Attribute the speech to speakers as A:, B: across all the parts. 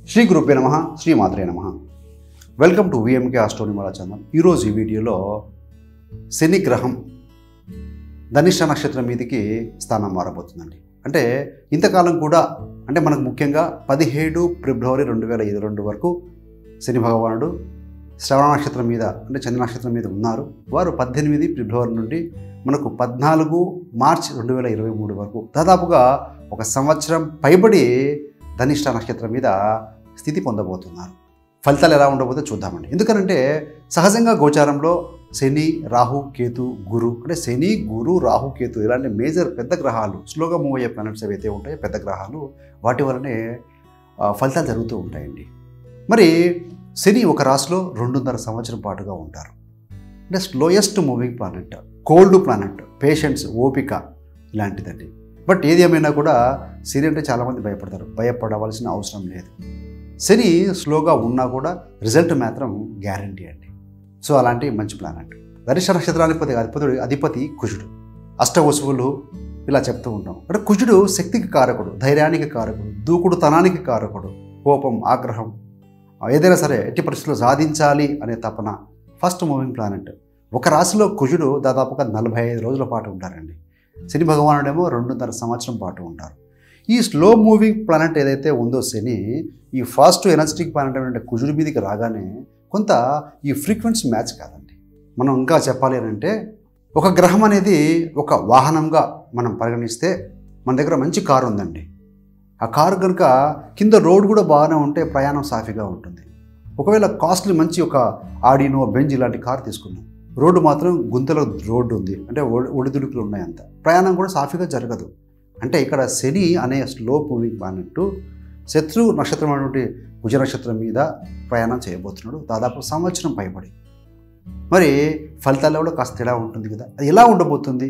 A: శ్రీ గురుపే నమ శ్రీ మాత్రే నమ వెల్కమ్ టు విఎంకే ఆస్ట్రోనిమాల ఛానల్ ఈరోజు ఈ వీడియోలో శని గ్రహం ధనిష్ట నక్షత్రం మీదకి స్థానం మారబోతుందండి అంటే ఇంతకాలం కూడా అంటే మనకు ముఖ్యంగా పదిహేడు ఫిబ్రవరి రెండు వేల ఇరవై రెండు వరకు శని భగవానుడు శ్రవణ నక్షత్రం మీద అంటే చంద్ర నక్షత్రం మీద ఉన్నారు వారు పద్దెనిమిది ఫిబ్రవరి నుండి మనకు పద్నాలుగు మార్చ్ రెండు వేల ఇరవై మూడు వరకు దాదాపుగా ఒక సంవత్సరం పైబడి ధనిష్ట నక్షత్రం మీద స్థితి పొందబోతున్నారు ఫలితాలు ఎలా ఉండబోతే చూద్దామండి ఎందుకనంటే సహజంగా గోచారంలో శని రాహు కేతు గురు అంటే శని గురు రాహు కేతు ఇలాంటి మేజర్ పెద్ద గ్రహాలు స్లోగా మూవ్ అయ్యే ప్లానెట్స్ ఏవైతే ఉంటాయో పెద్ద గ్రహాలు వాటి వల్లనే ఆ, ఫలితాలు జరుగుతూ ఉంటాయండి మరి శని ఒక రాశిలో రెండున్నర సంవత్సరం పాటుగా ఉంటారు అంటే slowest moving planet cold planet patience ఓపిక ఇలాంటిదండి బట్ ఏది ఏమైనా కూడా శని అంటే చాలామంది భయపడతారు భయపడవలసిన అవసరం లేదు శని స్లోగా ఉన్నా కూడా రిజల్ట్ మాత్రం గ్యారంటీ అండి సో అలాంటి మంచి ప్లానెట్ ధనిష్ట నక్షత్రాధిపతి అధిపతి అధిపతి కుజుడు అష్టవసువులు ఇలా చెప్తూ ఉంటాం అంటే కుజుడు శక్తికి కారకుడు ధైర్యానికి కారకుడు దూకుడు తనానికి కారకుడు కోపం ఆగ్రహం ఏదైనా సరే ఎట్టి పరిస్థితుల్లో సాధించాలి అనే తపన ఫస్ట్ మూవింగ్ ప్లానెట్ ఒక రాశిలో కుజుడు దాదాపుగా నలభై ఐదు రోజుల పాటు ఉంటారండి శని భగవానుడేమో రెండున్నర సంవత్సరం పాటు ఉంటారు ఈ స్లో మూవింగ్ ప్లానెట్ ఏదైతే ఉందో శని ఈ ఫాస్ట్ ఎనర్జెటిక్ ప్లానెట్ అంటే కుజుడి మీదకి రాగానే కొంత ఈ ఫ్రీక్వెన్సీ మ్యాచ్ కాదండి మనం ఇంకా చెప్పాలి అని అంటే ఒక గ్రహం అనేది ఒక వాహనంగా మనం పరిగణిస్తే మన దగ్గర మంచి కారు ఉందండి ఆ కారు కనుక కింద రోడ్ కూడా బాగానే ఉంటే ప్రయాణం సాఫీగా ఉంటుంది ఒకవేళ కాస్ట్లీ మంచి ఒక ఆడినో బెంజ్ ఇలాంటి కారు తీసుకున్నాం రోడ్డు మాత్రం గుంతల రోడ్డు ఉంది అంటే ఒడి- ఒడిదుడుకులు ఉన్నాయి అంత ప్రయాణం కూడా సాఫీగా జరగదు అంటే ఇక్కడ శని అనే స్లో మూవింగ్ అన్నట్టు శత్రు నక్షత్రం అనేటువంటి కుజ నక్షత్రం మీద ప్రయాణం చేయబోతున్నాడు దాదాపు సంవత్సరం పైబడి మరి ఫలితాల్లో కూడా కాస్త తేడా ఉంటుంది కదా అది ఎలా ఉండబోతుంది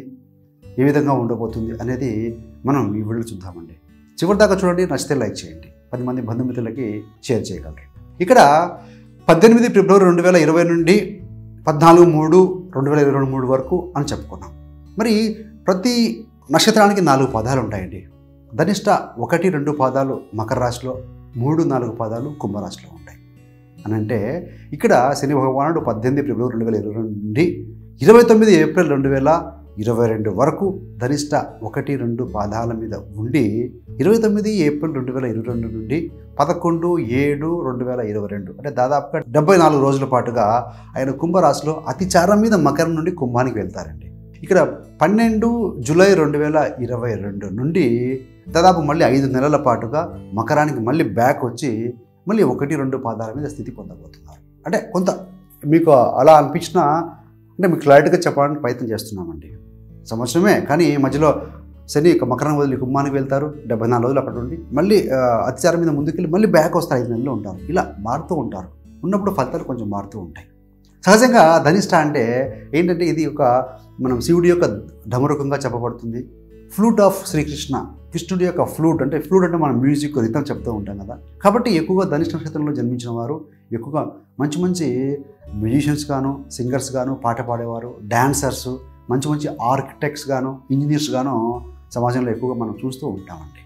A: ఏ విధంగా ఉండబోతుంది అనేది మనం ఈ వీడియో చూద్దామండి చివరిదాకా చూడండి నచ్చితే లైక్ చేయండి పది మంది బంధుమిత్రులకి షేర్ చేయగలరు ఇక్కడ పద్దెనిమిది ఫిబ్రవరి రెండు వేల ఇరవై నుండి పద్నాలుగు మూడు రెండు వేల ఇరవై మూడు వరకు అని చెప్పుకున్నాం మరి ప్రతి నక్షత్రానికి నాలుగు పదాలు ఉంటాయండి ధనిష్ట ఒకటి రెండు పాదాలు మకర రాశిలో మూడు నాలుగు పాదాలు కుంభరాశిలో ఉంటాయి అని అంటే ఇక్కడ శని భగవానుడు పద్దెనిమిది ఫిబ్రవరి రెండు వేల ఇరవై రెండు నుండి ఇరవై తొమ్మిది ఏప్రిల్ రెండు వేల ఇరవై రెండు వరకు ధనిష్ట ఒకటి రెండు పాదాల మీద ఉండి ఇరవై తొమ్మిది ఏప్రిల్ రెండు వేల ఇరవై రెండు నుండి పదకొండు ఏడు రెండు వేల ఇరవై రెండు అంటే దాదాపుగా డెబ్బై నాలుగు రోజుల పాటుగా ఆయన కుంభరాశిలో అతిచారం మీద మకరం నుండి కుంభానికి వెళ్తారండి ఇక్కడ పన్నెండు జూలై రెండు వేల ఇరవై రెండు నుండి దాదాపు మళ్ళీ ఐదు నెలల పాటుగా మకరానికి మళ్ళీ బ్యాక్ వచ్చి మళ్ళీ ఒకటి రెండు పాదాల మీద స్థితి పొందబోతున్నారు అంటే కొంత మీకు అలా అనిపించినా అంటే మీకు క్లారిటీగా చెప్పడానికి ప్రయత్నం చేస్తున్నామండి సంవత్సరమే కానీ మధ్యలో శని ఇక మకరం వదిలి కుంభానికి వెళ్తారు డెబ్బై నాలుగు రోజులు అక్కడ ఉండి మళ్ళీ ఆ, అతిచారం మీద ముందుకెళ్ళి మళ్ళీ బ్యాక్ వస్తారు ఐదు నెలలు ఉంటారు ఇలా మారుతూ ఉంటారు ఉన్నప్పుడు ఫలితాలు కొంచెం మారుతూ ఉంటాయి సహజంగా ధనిష్ట అంటే ఏంటంటే ఇది ఒక మనం శివుడి యొక్క ఢమరుకంగా చెప్పబడుతుంది ఫ్లూట్ ఆఫ్ శ్రీకృష్ణ కృష్ణుడి యొక్క ఫ్లూట్ అంటే ఫ్లూట్ అంటే మనం మ్యూజిక్ రితం చెప్తూ ఉంటాం కదా కాబట్టి ఎక్కువగా ధనిష్ట నక్షత్రంలో జన్మించిన వారు ఎక్కువగా మంచి మంచి మ్యూజిషియన్స్ గాను సింగర్స్ గాను పాట పాడేవారు డాన్సర్స్ మంచి మంచి ఆర్కిటెక్ట్స్ గాను ఇంజనీర్స్ గాను సమాజంలో ఎక్కువగా మనం చూస్తూ ఉంటామండి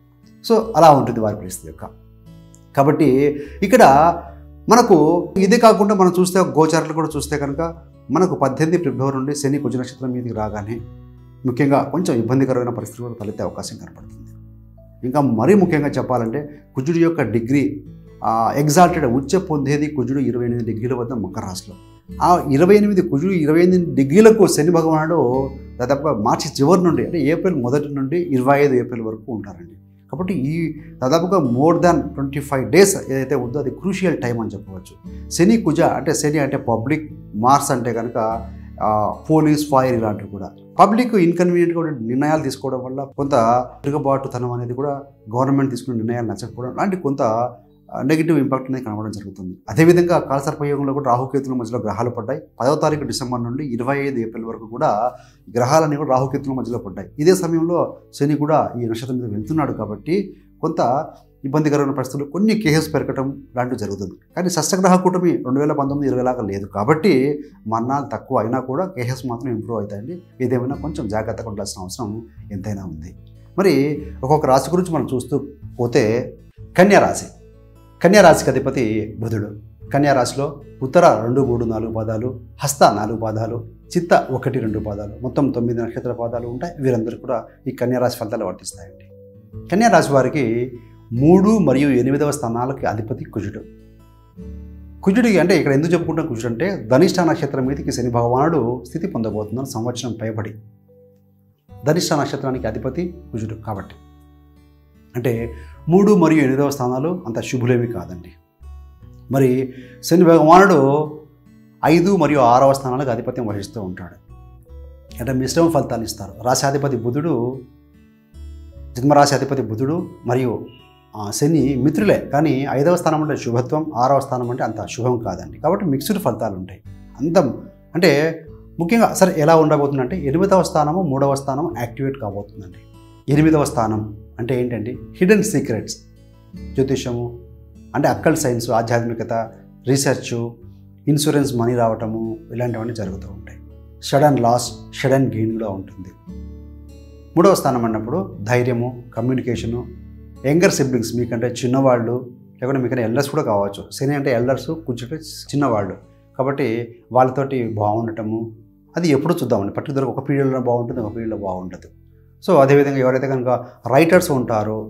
A: సో అలా ఉంటుంది వారి పరిస్థితి యొక్క కాబట్టి ఇక్కడ మనకు ఇదే కాకుండా మనం చూస్తే గోచారాలు కూడా చూస్తే కనుక మనకు పద్దెనిమిది ఫిబ్రవరి నుండి శని కుజ నక్షత్రం మీదకి రాగానే ముఖ్యంగా కొంచెం ఇబ్బందికరమైన పరిస్థితులు కూడా తలెత్తే అవకాశం కనపడుతుంది ఇంకా మరీ ముఖ్యంగా చెప్పాలంటే కుజుడి యొక్క డిగ్రీ ఎగ్జాల్టెడ్ ఉచ్చ పొందేది కుజుడు ఇరవై ఎనిమిది డిగ్రీల వద్ద మకర రాశిలో ఆ ఇరవై ఎనిమిది కుజుడు ఇరవై ఎనిమిది డిగ్రీలకు శని భగవానుడు దాదాపుగా మార్చి చివరి నుండి అంటే ఏప్రిల్ మొదటి నుండి ఇరవై ఐదు ఏప్రిల్ వరకు ఉంటారండి కాబట్టి ఈ దాదాపుగా more than twenty five days ఏదైతే ఉందో అది క్రూషియల్ టైం అని చెప్పవచ్చు శని కుజ అంటే శని అంటే పబ్లిక్ మార్స్ అంటే కనుక ఆ, పోలీస్ ఫైర్ ఇలాంటివి కూడా పబ్లిక్ ఇన్కన్వీనియంట్గా ఉండే నిర్ణయాలు తీసుకోవడం వల్ల కొంత తిరుగుబాటుతనం అనేది కూడా గవర్నమెంట్ తీసుకునే నిర్ణయాలు నచ్చకపోవడం లాంటి కొంత నెగిటివ్ ఇంపాక్ట్ అనేది కనబడడం జరుగుతుంది అదేవిధంగా కాలసర్పయోగంలో కూడా రాహుకేతుల మధ్యలో గ్రహాలు పడ్డాయి పదవ తారీఖు డిసెంబర్ నుండి ఇరవై ఐదు ఏప్రిల్ వరకు కూడా గ్రహాలన్నీ కూడా రాహుకేతుల మధ్యలో పడ్డాయి ఇదే సమయంలో శని కూడా ఈ నక్షత్రం మీద వెళ్తున్నాడు కాబట్టి కొంత ఇబ్బందికరమైన పరిస్థితులు కొన్ని కేసెస్ పెరగటం లాంటివి జరుగుతుంది కానీ షష్టగ్రహ కూటమి రెండు వేల పంతొమ్మిది ఇరవై లాగా లేదు కాబట్టి మరణాలు తక్కువ అయినా కూడా కేసెస్ మాత్రం ఇంప్రూవ్ అవుతాయండి ఏదేమైనా కొంచెం జాగ్రత్తగా ఉండాల్సిన అవసరం ఎంతైనా ఉంది మరి ఒక్కొక్క రాశి గురించి మనం చూస్తూ పోతే కన్యా రాశి కన్యా రాశికి అధిపతి బుధుడు కన్యా రాశిలో ఉత్తర రెండు మూడు నాలుగు పాదాలు హస్త నాలుగు పాదాలు చిత్త ఒకటి రెండు పాదాలు మొత్తం తొమ్మిది నక్షత్ర పాదాలు ఉంటాయి వీరందరూ కూడా ఈ కన్యా రాశి ఫలితాలు వర్తిస్తాయండి కన్యా రాశి వారికి మూడు మరియు ఎనిమిదవ స్థానాలకి అధిపతి కుజుడు కుజుడికి అంటే ఇక్కడ ఎందుకు చెప్పుకుంటాం కుజుడు అంటే ధనిష్ట నక్షత్రం మీదకి శని భగవానుడు స్థితి పొందబోతున్నాడు సంవత్సరం పైబడి ధనిష్ట నక్షత్రానికి అధిపతి కుజుడు కాబట్టి అంటే మూడు మరియు ఎనిమిదవ స్థానాలు అంత శుభులేమి కాదండి మరి శని భగవానుడు ఐదు మరియు ఆరవ స్థానాలకు ఆధిపత్యం వహిస్తూ ఉంటాడు అంటే మిశ్రమ ఫలితాలు ఇస్తారు రాశాధిపతి బుధుడు జన్మరాశి అధిపతి బుధుడు మరియు ఆ, శని మిత్రులే కానీ ఐదవ స్థానం అంటే శుభత్వం ఆరవ స్థానం అంటే అంత శుభం కాదండి కాబట్టి మిక్స్డ్ ఫలితాలు ఉంటాయి అంత అంటే ముఖ్యంగా సరే ఎలా ఉండబోతుందంటే ఎనిమిదవ స్థానము మూడవ స్థానం యాక్టివేట్ కాబోతుందండి ఎనిమిదవ స్థానం అంటే ఏంటంటే హిడెన్ సీక్రెట్స్ జ్యోతిషము అంటే అక్కల్ సైన్స్ ఆధ్యాత్మికత రీసెర్చ్ ఇన్సూరెన్స్ మనీ రావటము ఇలాంటివన్నీ జరుగుతూ ఉంటాయి సడన్ లాస్ సడన్ గెయిన్ కూడా ఉంటుంది మూడవ స్థానం అన్నప్పుడు ధైర్యము కమ్యూనికేషను యంగర్ సిబ్లింగ్స్ మీకంటే చిన్నవాళ్ళు లేకుంటే మీకంటే ఎల్డర్స్ కూడా కావచ్చు శని అంటే ఎల్డర్స్ కూర్చుంటే చిన్నవాళ్ళు కాబట్టి వాళ్ళతోటి బాగుండటము అది ఎప్పుడు చూద్దామండి పర్టికులర్గా ఒక పీరియడ్లో బాగుంటుంది ఒక పీరియడ్లో బాగుంటుంది సో అదేవిధంగా ఎవరైతే కనుక రైటర్స్ ఉంటారో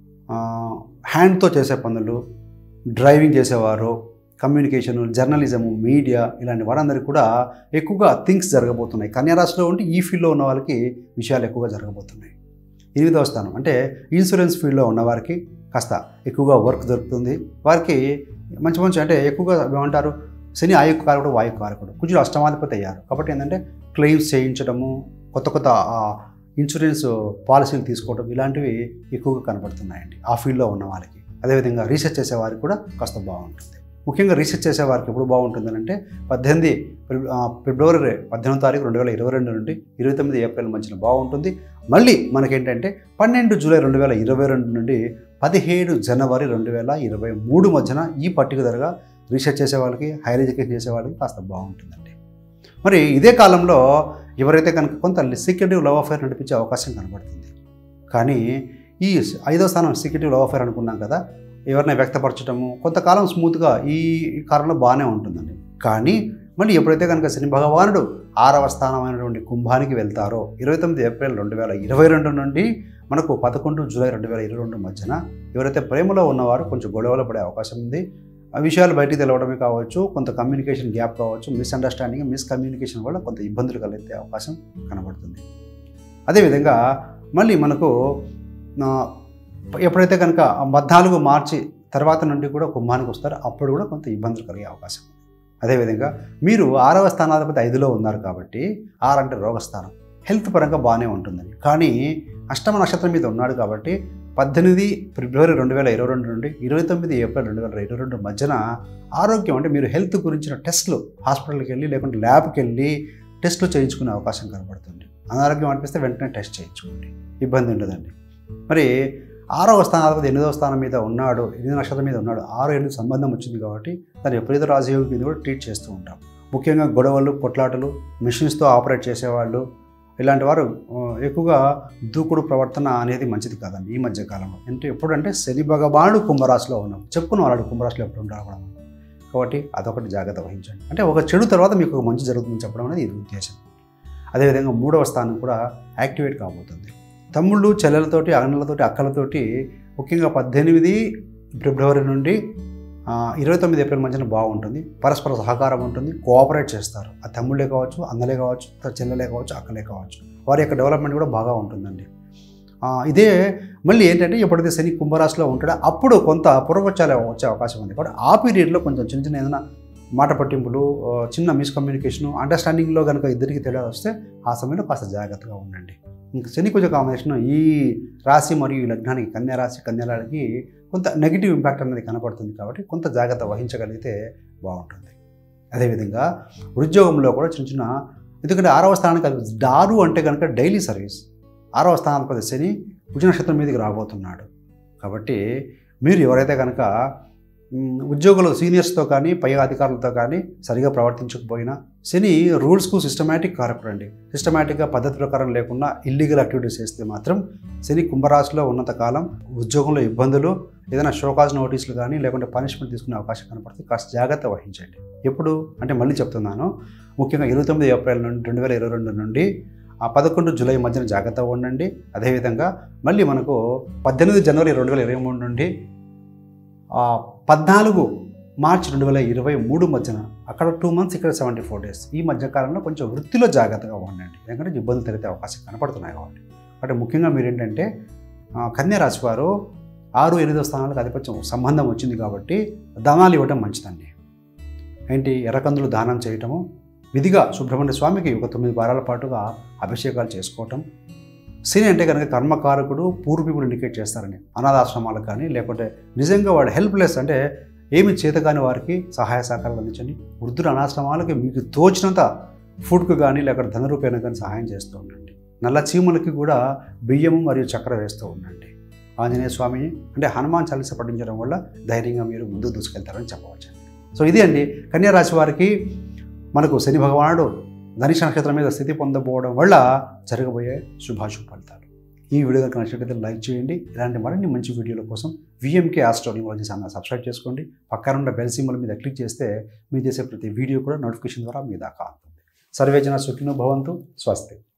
A: హ్యాండ్తో చేసే పనులు డ్రైవింగ్ చేసేవారు కమ్యూనికేషన్ జర్నలిజము మీడియా ఇలాంటి వారందరికీ కూడా ఎక్కువగా థింగ్స్ జరగబోతున్నాయి కన్యారాశిలో ఉంటే ఈ ఫీల్డ్లో ఉన్న వాళ్ళకి విషయాలు ఎక్కువగా జరగబోతున్నాయి ఎనిమిదవ స్థానం అంటే ఇన్సూరెన్స్ ఫీల్డ్లో ఉన్న వారికి కాస్త ఎక్కువగా వర్క్ దొరుకుతుంది వారికి మంచి మంచి అంటే ఎక్కువగా ఏమంటారు శని ఆయు కారకుడు వాయు కారకుడు కుజుడు అష్టమాధిపతి అయ్యారు కాబట్టి ఏంటంటే క్లెయిమ్స్ చేయించడము కొత్త కొత్త ఆ, ఇన్సూరెన్స్ పాలసీలు తీసుకోవడం ఇలాంటివి ఎక్కువగా కనబడుతున్నాయండి ఆ ఫీల్డ్లో ఉన్న వాళ్ళకి అదేవిధంగా రీసెర్చ్ చేసే వారికి కూడా కాస్త బాగుంటుంది ముఖ్యంగా రీసెర్చ్ చేసే వారికి ఎప్పుడు బాగుంటుంది అంటే పద్దెనిమిది ఫిబ్- ఆ, ఫిబ్రవరి పద్దెనిమిది తారీఖు రెండు వేల ఇరవై రెండు నుండి ఇరవై తొమ్మిది ఏప్రిల్ మధ్యన బాగుంటుంది మళ్ళీ మనకేంటంటే పన్నెండు జూలై రెండు వేల ఇరవై రెండు నుండి పదిహేడు జనవరి రెండు వేల ఇరవై మూడు మధ్యన ఈ పర్టికులర్గా రీసెర్చ్ చేసే వాళ్ళకి హైయర్ ఎడ్యుకేషన్ చేసే వాళ్ళకి కాస్త బాగుంటుందండి మరి ఇదే కాలంలో ఎవరైతే కనుక కొంత సీక్రెటివ్ లవ్ అఫైర్ నడిపించే అవకాశం కనబడుతుంది కానీ ఈ ఐదో స్థానం సీక్రెటివ్ లవ్ అఫైర్ అనుకున్నాం కదా ఎవరినైనా వ్యక్తపరచడము కొంతకాలం స్మూత్గా ఈ ఈ కాలంలో బాగానే ఉంటుందండి కానీ మళ్ళీ ఎప్పుడైతే కనుక శని భగవానుడు ఆరవ స్థానమైనటువంటి కుంభానికి వెళ్తారో ఇరవై తొమ్మిది ఏప్రిల్ రెండు వేల ఇరవై రెండు నుండి మనకు పదకొండు జూలై రెండు వేల ఇరవై రెండు మధ్యన ఎవరైతే ప్రేమలో ఉన్నవారు కొంచెం గొడవలు పడే అవకాశం ఉంది ఆ విషయాలు బయటికి తెలవడమే కావచ్చు కొంత కమ్యూనికేషన్ గ్యాప్ కావచ్చు మిస్అండర్స్టాండింగ్ మిస్కమ్యూనికేషన్ వల్ల కొంత ఇబ్బందులు కలిగే అవకాశం కనబడుతుంది అదేవిధంగా మళ్ళీ మనకు ఆ, ఎప్పుడైతే కనుక ఆ పద్నాలుగు మార్చి తర్వాత నుండి కూడా కుంభానికి వస్తారో అప్పుడు కూడా కొంత ఇబ్బందులు కలిగే అవకాశం ఉంది అదేవిధంగా మీరు ఆరవ స్థానాధిపతి ఐదులో ఉన్నారు కాబట్టి ఆరు అంటే రోగస్థానం హెల్త్ పరంగా బాగానే ఉంటుందని కానీ అష్టమ నక్షత్రం మీద ఉన్నాడు కాబట్టి పద్దెనిమిది ఫిబ్రవరి రెండు వేల ఇరవై రెండు నుండి ఇరవై తొమ్మిది ఏప్రిల్ రెండు వేల ఇరవై రెండు మధ్యన ఆరోగ్యం అంటే మీరు హెల్త్ గురించిన టెస్ట్లు హాస్పిటల్కి వెళ్ళి లేకుంటే ల్యాబ్కి వెళ్ళి టెస్ట్లు చేయించుకునే అవకాశం కనబడుతుంది అనారోగ్యం అనిపిస్తే వెంటనే టెస్ట్ చేయించుకోండి ఇబ్బంది ఉండదండి మరి ఆరవ స్థానాధిపతి ఎనిమిదవ స్థానం మీద ఉన్నాడు ఎనిమిది నక్షత్రం మీద ఉన్నాడు ఆరు ఎనిమిది సంబంధం వచ్చింది కాబట్టి దాని విపరీత రాజయోగం మీద కూడా ట్రీట్ చేస్తూ ఉంటాం ముఖ్యంగా గొడవలు కొట్లాటలు మిషన్స్తో ఆపరేట్ చేసేవాళ్ళు ఇలాంటి వారు ఆ, ఎక్కువగా దూకుడు ప్రవర్తన అనేది మంచిది కాదండి ఈ మధ్య కాలంలో అంటే ఎప్పుడంటే శని భగవానుడు కుంభరాశిలో ఉన్నాం చెప్పుకున్న వాళ్ళు కుంభరాశిలో ఎప్పుడు ఉండకూడదు కాబట్టి అదొకటి జాగ్రత్త వహించండి అంటే ఒక చెడు తర్వాత మీకు ఒక మంచి జరుగుతుందని చెప్పడం అనేది ఇది ఉద్దేశం అదేవిధంగా మూడవ స్థానం కూడా యాక్టివేట్ కాబోతుంది తమ్ముళ్ళు చెల్లెలతోటి అన్నలతోటి అక్కలతోటి ముఖ్యంగా పద్దెనిమిది ఫిబ్రవరి నుండి ఆ, ఇరవై తొమ్మిది ఏప్రిల్ మధ్యన బాగుంటుంది పరస్పర సహకారం ఉంటుంది కోఆపరేట్ చేస్తారు ఆ తమ్ముళ్ళే కావచ్చు అన్నలే కావచ్చు చెల్లెలే కావచ్చు అక్కలే కావచ్చు వారి యొక్క డెవలప్మెంట్ కూడా బాగా ఉంటుందండి ఆ, ఇదే మళ్ళీ ఏంటంటే ఎప్పుడైతే శని కుంభరాశిలో ఉంటాడో అప్పుడు కొంత పూర్వపక్షాలు వచ్చే అవకాశం ఉంది కాబట్టి ఆ పీరియడ్లో కొంచెం చిన్న చిన్న ఏదైనా మాట పట్టింపులు ఆ, చిన్న మిస్కమ్యూనికేషన్ అండర్స్టాండింగ్లో కనుక ఇద్దరికి తేడా వస్తే ఆ సమయంలో కాస్త జాగ్రత్తగా ఉండండి ఇంకా శని కుజ కాంబినేషన్ ఈ రాశి మరియు ఈ లగ్నానికి కన్యా రాశి కన్యాలకి కొంత నెగిటివ్ ఇంపాక్ట్ అనేది కనపడుతుంది కాబట్టి కొంత జాగ్రత్త వహించగలిగితే బాగుంటుంది అదేవిధంగా ఉద్యోగంలో కూడా చిన్న చిన్న ఎందుకంటే ఆరవ స్థానానికి అది దారు అంటే కనుక డైలీ సర్వీస్ ఆరవ స్థానాధిపతి శని కుజ నక్షత్రం మీదకి రాబోతున్నాడు కాబట్టి మీరు ఎవరైతే కనుక మ్, ఉద్యోగులు సీనియర్స్తో కానీ పై అధికారులతో కానీ సరిగా ప్రవర్తించకపోయినా శని రూల్స్కు సిస్టమేటిక్ కారకుడు అండి సిస్టమేటిక్గా పద్ధతి ప్రకారం లేకుండా ఇల్లీగల్ యాక్టివిటీస్ చేస్తే మాత్రం శని కుంభరాశిలో ఉన్నంత కాలం ఉద్యోగంలో ఇబ్బందులు ఏదైనా షోకాజ్ నోటీసులు కానీ లేకుంటే పనిష్మెంట్ తీసుకునే అవకాశం కనపడుతుంది కాస్త జాగ్రత్త వహించండి ఎప్పుడు అంటే మళ్ళీ చెప్తున్నాను ముఖ్యంగా ఇరవై తొమ్మిది ఏప్రిల్ నుండి రెండు వేల ఇరవై రెండు నుండి ఆ పదకొండు జూలై మధ్యన జాగ్రత్తగా ఉండండి అదేవిధంగా మళ్ళీ మనకు పద్దెనిమిది జనవరి రెండు వేల ఇరవై మూడు నుండి ఆ, పద్నాలుగు మార్చ్ రెండు వేల ఇరవై మూడు మధ్యన అక్కడ టూ మంత్స్ ఇక్కడ సెవెంటీ ఫోర్ డేస్ ఈ మధ్య కాలంలో కొంచెం వృత్తిలో జాగ్రత్తగా ఉండండి ఎందుకంటే ఇబ్బందులు తెలిసే అవకాశం కనపడుతున్నాయి కాబట్టి కాబట్టి ముఖ్యంగా మీరు ఏంటంటే ఆ, కన్యా రాశి వారు ఆరు ఎనిమిదో స్థానాలకు ఆధిపత్యం సంబంధం వచ్చింది కాబట్టి దానాలు ఇవ్వడం మంచిదండి ఏంటి ఎర్రకందులు దానం చేయటము విధిగా సుబ్రహ్మణ్య స్వామికి ఒక తొమ్మిది వారాల పాటుగా అభిషేకాలు చేసుకోవటం శని అంటే కనుక కర్మకారకుడు పూర్వీకులు ఇండికేట్ చేస్తారని అనాథాశ్రమాలకు కానీ లేకుంటే నిజంగా వాడు హెల్ప్లెస్ అంటే ఏమి చేతగాని వారికి సహాయ సహకారాలు అందించండి వృద్ధుల అనాశ్రమాలకి మీకు తోచినంత ఫుడ్కు కానీ లేకపోతే ధన రూపేణ కానీ సహాయం చేస్తూ ఉండండి నల్ల చీమలకి కూడా బియ్యము మరియు చక్కెర వేస్తూ ఉండండి ఆంజనేయ స్వామిని అంటే హనుమాన్ చాలీస పఠించడం వల్ల ధైర్యంగా మీరు ముందుకు దూసుకెళ్తారని చెప్పవచ్చు సో ఇది అండి కన్యా రాశి వారికి మనకు శని భగవానుడు ధనిష నక్షత్రం మీద స్థితి పొందబోవడం వల్ల జరగబోయే శుభాశుభ ఫలితాలు ఈ వీడియో కనుక నచ్చినట్లయితే లైక్ చేయండి ఇలాంటి మరిన్ని మంచి వీడియోల కోసం విఎంకే ఆస్ట్రోనిమాలజీ ఛానల్ సబ్స్క్రైబ్ చేసుకోండి పక్కన ఉన్న బెల్ సింబల్ మీద క్లిక్ చేస్తే మీరు చేసే ప్రతి వీడియో కూడా నోటిఫికేషన్ ద్వారా మీ దాకా అందుతుంది సర్వేజన సుఖినో భవంతు స్వస్తి